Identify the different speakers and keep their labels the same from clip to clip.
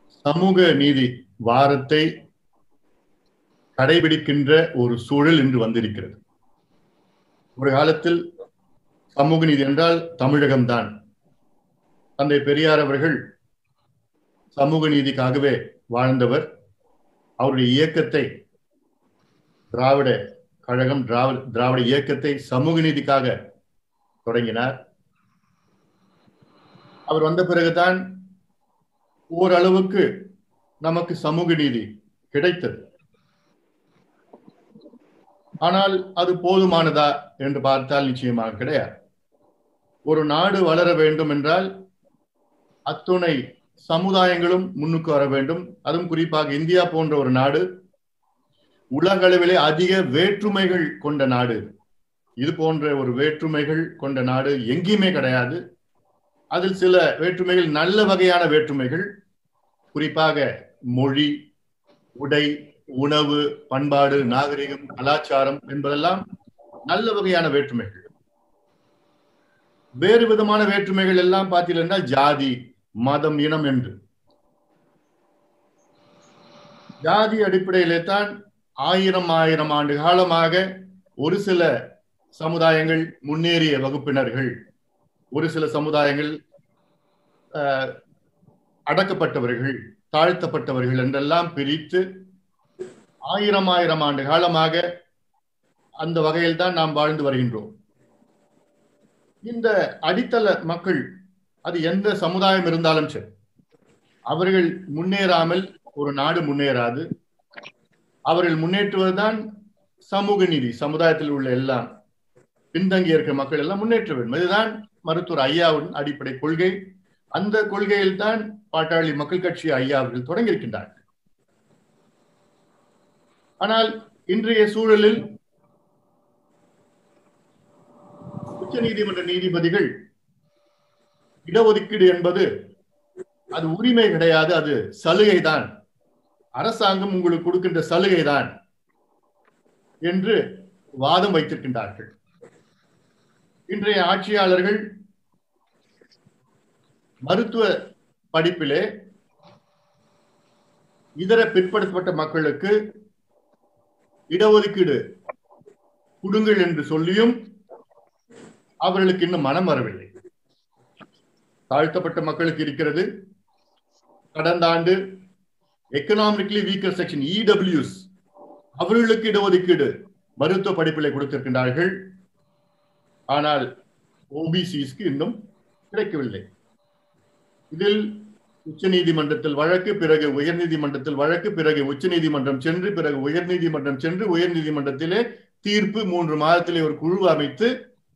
Speaker 1: சமூக நீதி வாரத்தை கடைபிடிக்கின்ற ஒரு சூழல் இன்று வந்திருக்கிறது ஒரு காலத்தில் சமூக நீதி என்றால் தமிழகம்தான் தந்தை பெரியார் அவர்கள் சமூக நீதிக்காகவே வாழ்ந்தவர் அவருடைய இயக்கத்தை திராவிட கழகம் திராவிட திராவிட இயக்கத்தை சமூக நீதிக்காக தொடங்கினார் அவர் வந்த பிறகுதான் ஓரளவுக்கு நமக்கு சமூக நீதி கிடைத்தது ஆனால் அது போதுமானதா என்று பார்த்தால் நிச்சயமாக கிடையாது ஒரு நாடு வளர வேண்டும் என்றால் அத்துணை சமுதாயங்களும் முன்னுக்கு வர வேண்டும் அதுவும் குறிப்பாக இந்தியா போன்ற ஒரு நாடு உலக அளவிலே அதிக வேற்றுமைகள் கொண்ட நாடு இது போன்ற ஒரு வேற்றுமைகள் கொண்ட நாடு எங்கேயுமே கிடையாது அதில் சில வேற்றுமைகள் நல்ல வகையான வேற்றுமைகள் குறிப்பாக மொழி உடை உணவு பண்பாடு நாகரிகம் கலாச்சாரம் என்பதெல்லாம் நல்ல வகையான வேற்றுமைகள் வேறு விதமான வேற்றுமைகள் எல்லாம் பார்த்தீங்கன்னா ஜாதி மதம் இனம் என்று ஜாதி அடிப்படையிலே தான் ஆயிரம் ஆயிரம் ஆண்டு காலமாக ஒரு சில சமுதாயங்கள் முன்னேறிய வகுப்பினர்கள் ஒரு சில சமுதாயங்கள் அடக்கப்பட்டவர்கள் தாழ்த்தப்பட்டவர்கள் என்றெல்லாம் பிரித்து ஆயிரம் ஆயிரம் ஆண்டு காலமாக அந்த வகையில் தான் நாம் வாழ்ந்து வருகின்றோம் இந்த அடித்தள மக்கள் அது எந்த சமுதாயம் இருந்தாலும் சரி அவர்கள் முன்னேறாமல் ஒரு நாடு முன்னேறாது அவர்கள் முன்னேற்றுவதுதான் சமூக நீதி சமுதாயத்தில் உள்ள எல்லாம் பின்தங்கி இருக்கிற மக்கள் எல்லாம் முன்னேற்ற வேண்டும் இதுதான் மருத்துவர் ஐயாவின் அடிப்படை கொள்கை அந்த கொள்கையில் தான் பாட்டாளி மக்கள் கட்சி ஐயா அவர்கள் தொடங்கியிருக்கின்றார்கள் ஆனால் இன்றைய சூழலில் உச்ச நீதிமன்ற நீதிபதிகள் இடஒதுக்கீடு என்பது அது உரிமை கிடையாது அது சலுகை தான் அரசாங்கம் உங்களுக்கு கொடுக்கின்ற சலுகை தான் என்று வாதம் வைத்திருக்கின்றார்கள் இன்றைய ஆட்சியாளர்கள் மருத்துவ படிப்பிலே இதர பிற்படுத்தப்பட்ட மக்களுக்கு இடஒதுக்கீடு கொடுங்கள் என்று சொல்லியும் அவர்களுக்கு இன்னும் மனம் வரவில்லை தாழ்த்தப்பட்ட மக்களுக்கு இருக்கிறது கடந்த ஆண்டு எக்கனாமிக்கலி வீக்கர் செக்ஷன் இடபிள்யூஸ் அவர்களுக்கு இடஒதுக்கீடு மருத்துவ படிப்பிலை கொடுத்திருக்கின்றார்கள் ஆனால் ஓபிசிஸ்க்கு இன்னும் கிடைக்கவில்லை இதில் உச்ச நீதிமன்றத்தில் வழக்கு பிறகு உயர் நீதிமன்றத்தில் வழக்கு பிறகு உச்ச நீதிமன்றம் சென்று பிறகு உயர் நீதிமன்றம் சென்று உயர் நீதிமன்றத்திலே தீர்ப்பு மூன்று மாதத்திலே ஒரு குழு அமைத்து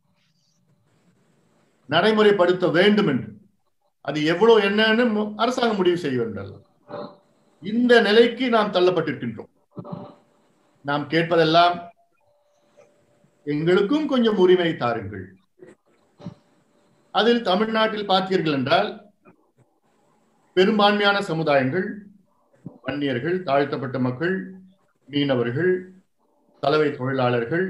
Speaker 1: நடைமுறைப்படுத்த வேண்டும் என்று அது எவ்வளவு என்னன்னு அரசாங்கம் முடிவு செய்ய வேண்டும் இந்த நிலைக்கு நாம் தள்ளப்பட்டிருக்கின்றோம் நாம் கேட்பதெல்லாம் எங்களுக்கும் கொஞ்சம் உரிமை தாருங்கள் அதில் தமிழ்நாட்டில் பார்த்தீர்கள் என்றால் பெரும்பான்மையான சமுதாயங்கள் வன்னியர்கள் தாழ்த்தப்பட்ட மக்கள் மீனவர்கள் தலைமை தொழிலாளர்கள்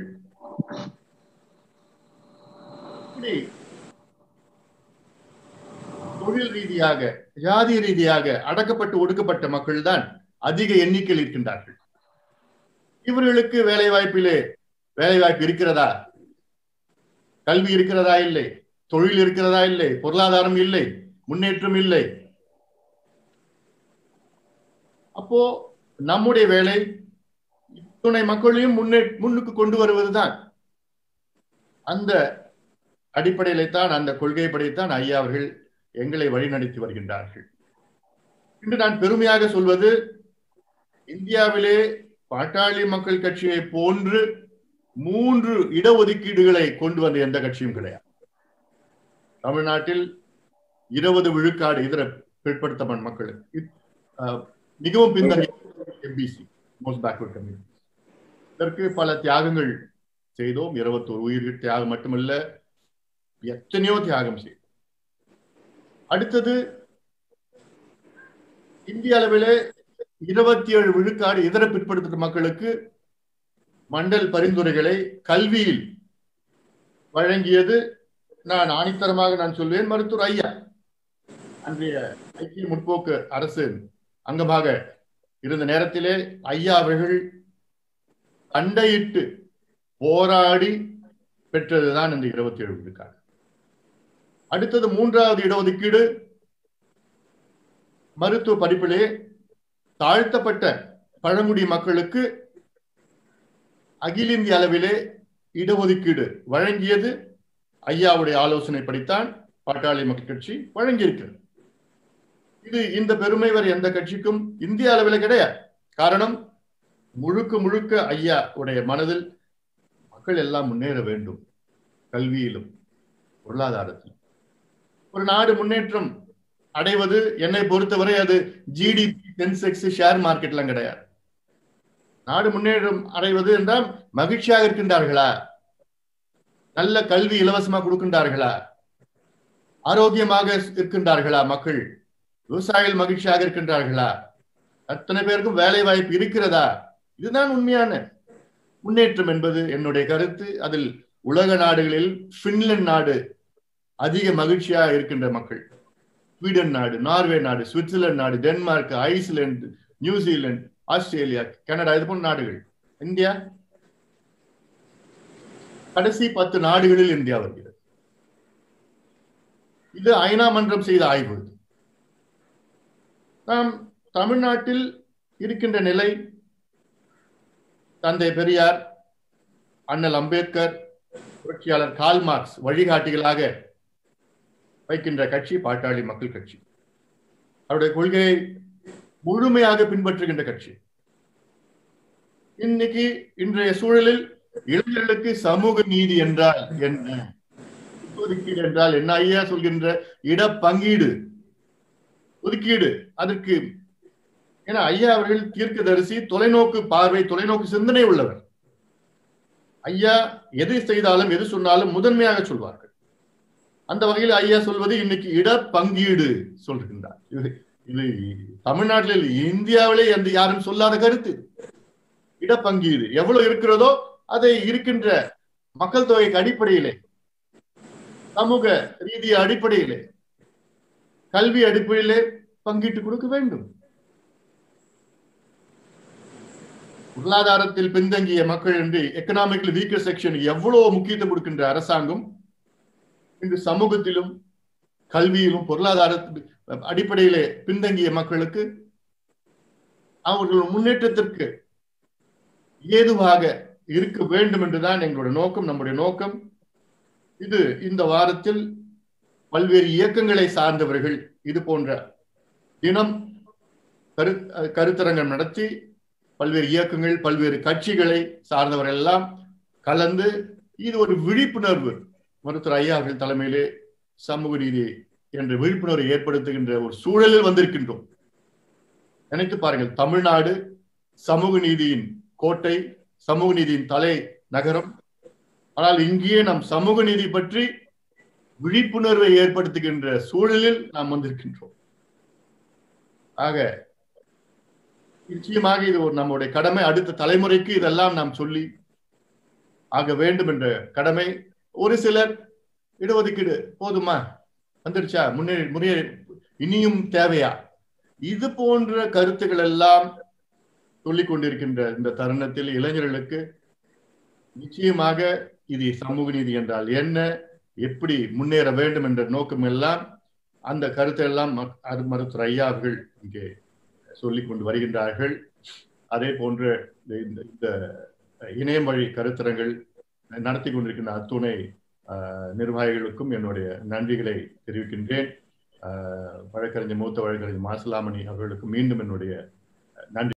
Speaker 1: இப்படி தொழில் ரீதியாக ஜாதி ரீதியாக அடக்கப்பட்டு ஒடுக்கப்பட்ட மக்கள் தான் அதிக எண்ணிக்கையில் இருக்கின்றார்கள் இவர்களுக்கு வேலை வாய்ப்பிலே வேலை வாய்ப்பு இருக்கிறதா கல்வி இருக்கிறதா இல்லை தொழில் இருக்கிறதா இல்லை பொருளாதாரம் இல்லை முன்னேற்றம் இல்லை அப்போ நம்முடைய வேலை துணை மக்களையும் முன்னே முன்னுக்கு கொண்டு வருவதுதான் அந்த அடிப்படையிலே தான் அந்த கொள்கைப்படித்தான் ஐயா அவர்கள் எங்களை வழிநடத்தி வருகின்றார்கள் இன்று நான் பெருமையாக சொல்வது இந்தியாவிலே பாட்டாளி மக்கள் கட்சியை போன்று மூன்று இடஒதுக்கீடுகளை கொண்டு வந்த எந்த கட்சியும் கிடையாது தமிழ்நாட்டில் இருபது விழுக்காடு இதர பிற்படுத்தப்பட்ட மக்களுக்கு மிகவும் பின்தங்கிய எம்பிசி மோஸ்ட் பேக்வர்ட் கம்யூனிட்டி இதற்கு பல தியாகங்கள் செய்தோம் இருபத்தோரு உயிர்கள் தியாகம் மட்டுமல்ல எத்தனையோ தியாகம் செய்தோம் அடுத்தது இந்திய அளவிலே இருபத்தி ஏழு விழுக்காடு இதர பிற்படுத்த மக்களுக்கு மண்டல் பரிந்துரைகளை கல்வியில் வழங்கியது நான் ஆணித்தரமாக நான் சொல்வேன் மருத்துவர் ஐயா அன்றைய ஐக்கிய முற்போக்கு அரசு அங்கமாக இருந்த நேரத்திலே ஐயா அவர்கள் சண்டையிட்டு போராடி பெற்றதுதான் இந்த இருபத்தி ஏழு விழுக்காடு அடுத்தது மூன்றாவது இடஒதுக்கீடு மருத்துவ படிப்பிலே தாழ்த்தப்பட்ட பழங்குடி மக்களுக்கு அகில இந்திய அளவிலே இடஒதுக்கீடு வழங்கியது ஐயாவுடைய ஆலோசனை படித்தான் பாட்டாளி மக்கள் கட்சி வழங்கியிருக்கிறது இது இந்த பெருமை வேறு எந்த கட்சிக்கும் இந்திய அளவில் கிடையாது காரணம் முழுக்க முழுக்க ஐயா உடைய மனதில் மக்கள் எல்லாம் முன்னேற வேண்டும் கல்வியிலும் பொருளாதாரத்திலும் ஒரு நாடு முன்னேற்றம் அடைவது என்னை பொறுத்தவரை அது ஜிடிபி சென்செக்ஸ் ஷேர் மார்க்கெட்லாம் கிடையாது நாடு முன்னேற்றம் அடைவது என்றால் மகிழ்ச்சியாக இருக்கின்றார்களா நல்ல கல்வி இலவசமா கொடுக்கின்றார்களா ஆரோக்கியமாக இருக்கின்றார்களா மக்கள் விவசாயிகள் மகிழ்ச்சியாக இருக்கின்றார்களா அத்தனை பேருக்கும் வேலை வாய்ப்பு இருக்கிறதா இதுதான் உண்மையான முன்னேற்றம் என்பது என்னுடைய கருத்து அதில் உலக நாடுகளில் பின்லாந்து நாடு அதிக மகிழ்ச்சியாக இருக்கின்ற மக்கள் ஸ்வீடன் நாடு நார்வே நாடு சுவிட்சர்லாந்து நாடு Denmark Iceland New Zealand Australia Canada இது போன்ற நாடுகள் இந்தியா கடைசி பத்து நாடுகளில் இந்தியா வருகிறது இது ஐநா மன்றம் செய்த ஆய்வு நாம் தமிழ்நாட்டில் இருக்கின்ற நிலை தந்தை பெரியார் அண்ணல் அம்பேத்கர் புரட்சியாளர் கால் மார்க்ஸ் வழிகாட்டிகளாக வைக்கின்ற கட்சி பாட்டாளி மக்கள் கட்சி அவருடைய கொள்கையை முழுமையாக பின்பற்றுகின்ற கட்சி இன்னைக்கு இன்றைய சூழலில் இளைஞர்களுக்கு சமூக நீதி என்றால் என்ன ஒதுக்கீடு என்றால் என்ன ஐயா சொல்கின்ற இட பங்கீடு ஒதுக்கீடு அதற்கு ஏன்னா ஐயா அவர்கள் தீர்க்கதரிசி தொலைநோக்கு பார்வை தொலைநோக்கு சிந்தனை உள்ளவர் ஐயா எது செய்தாலும் எது சொன்னாலும் முதன்மையாக சொல்வார்கள் அந்த வகையில் ஐயா சொல்வது இன்னைக்கு இட பங்கீடு சொல்கின்றார் இது இது தமிழ்நாட்டில் இந்தியாவிலே எந்த யாரும் சொல்லாத கருத்து இடப்பங்கீடு எவ்வளவு இருக்கிறதோ அதை இருக்கின்ற மக்கள் தொகைக்கு அடிப்படையிலே சமூக ரீதிய அடிப்படையிலே கல்வி அடிப்படையிலே பங்கிட்டு கொடுக்க வேண்டும் பொருளாதாரத்தில் பின்தங்கிய மக்கள் என்று எக்கனாமிக்கல் வீக்கர் செக்ஷன் எவ்வளவு முக்கியத்துவம் கொடுக்கின்ற அரசாங்கம் இன்று சமூகத்திலும் கல்வியிலும் பொருளாதார அடிப்படையிலே பின்தங்கிய மக்களுக்கு அவர்கள் முன்னேற்றத்திற்கு ஏதுவாக இருக்க வேண்டும் என்றுதான் எங்களுடைய நோக்கம் நம்முடைய நோக்கம் இது இந்த வாரத்தில் பல்வேறு இயக்கங்களை சார்ந்தவர்கள் இது போன்ற தினம் கரு கருத்தரங்கம் நடத்தி பல்வேறு இயக்கங்கள் பல்வேறு கட்சிகளை சார்ந்தவர்கள் எல்லாம் கலந்து இது ஒரு விழிப்புணர்வு மருத்துவர் ஐயா அவர்கள் தலைமையிலே சமூக நீதி என்ற விழிப்புணர்வை ஏற்படுத்துகின்ற ஒரு சூழலில் வந்திருக்கின்றோம் நினைத்து பாருங்கள் தமிழ்நாடு சமூக நீதியின் கோட்டை சமூக நீதியின் தலை நகரம் ஆனால் இங்கேயே நம் சமூக நீதி பற்றி விழிப்புணர்வை ஏற்படுத்துகின்ற சூழலில் நாம் வந்திருக்கின்றோம் ஆக நிச்சயமாக இது ஒரு நம்முடைய கடமை அடுத்த தலைமுறைக்கு இதெல்லாம் நாம் சொல்லி ஆக வேண்டும் என்ற கடமை ஒரு சிலர் இடஒதுக்கீடு போதுமா வந்துருச்சா முன்னேறி முன்னேறி இனியும் தேவையா இது போன்ற கருத்துக்கள் எல்லாம் சொல்லிக் கொண்டிருக்கின்ற இந்த தருணத்தில் இளைஞர்களுக்கு நிச்சயமாக இது சமூக நீதி என்றால் என்ன எப்படி முன்னேற வேண்டும் என்ற நோக்கம் எல்லாம் அந்த கருத்தை எல்லாம் மருத்துவர் ஐயா அவர்கள் இங்கே சொல்லிக் கொண்டு வருகின்றார்கள் அதே போன்று இந்த இணையம் வழி கருத்தரங்கள் நடத்தி கொண்டிருக்கின்ற அத்துணை நிர்வாகிகளுக்கும் என்னுடைய நன்றிகளை தெரிவிக்கின்றேன் வழக்கறிஞர் மூத்த வழக்கறிஞர் மாசலாமணி அவர்களுக்கு மீண்டும் என்னுடைய நன்றி